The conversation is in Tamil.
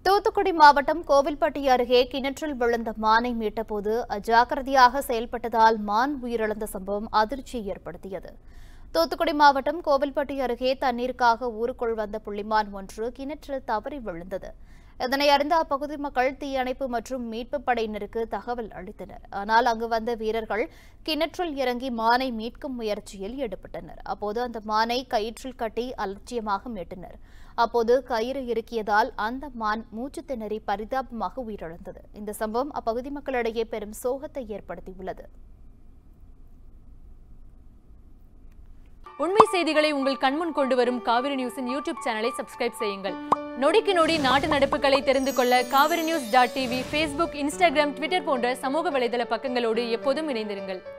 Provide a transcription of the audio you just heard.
தூத்துக்குடி மாவட்டம் கோவில்பட்டி அருகே கிணற்றில் விழுந்த மானை மீட்டபோது அஜாக்கிரதையாக செயல்பட்டதால் மான் உயிரிழந்த சம்பவம் அதிர்ச்சியை ஏற்படுத்தியது தூத்துக்குடி மாவட்டம் கோவில்பட்டி அருகே தண்ணீருக்காக ஊருக்குள் வந்த புள்ளிமான் ஒன்று கிணற்றில் தவறி விழுந்தது இதனை அறிந்த அப்பகுதி மக்கள் தீயணைப்பு மற்றும் மீட்புப் படையினருக்கு தகவல் அளித்தனர் ஆனால் அங்கு வந்த வீரர்கள் கிணற்றில் இறங்கி மானை மீட்கும் முயற்சியில் ஈடுபட்டனர் அப்போது அந்த மானை கயிற்றில் கட்டி அலட்சியமாக மீட்டனர் அப்போது கயிறு இறுக்கியதால் அந்த மான் மூச்சு திணறி பரிதாபமாக உயிரிழந்தது இந்த சம்பவம் அப்பகுதி மக்களிடையே பெரும் சோகத்தை ஏற்படுத்தியுள்ளது உண்மை செய்திகளை உங்கள் கண்முன் கொண்டு வரும் காவிரி நியூஸின் யூடியூப் சேனலை சப்ஸ்கிரைப் செய்யுங்கள் நொடிக்கு நொடி நாட்டு நடப்புகளை தெரிந்து கொள்ள Kaveri news dot TV Facebook Instagram Twitter போன்ற சமூக வலைதள பக்கங்களோடு எப்போதும் இணைந்திருங்கள்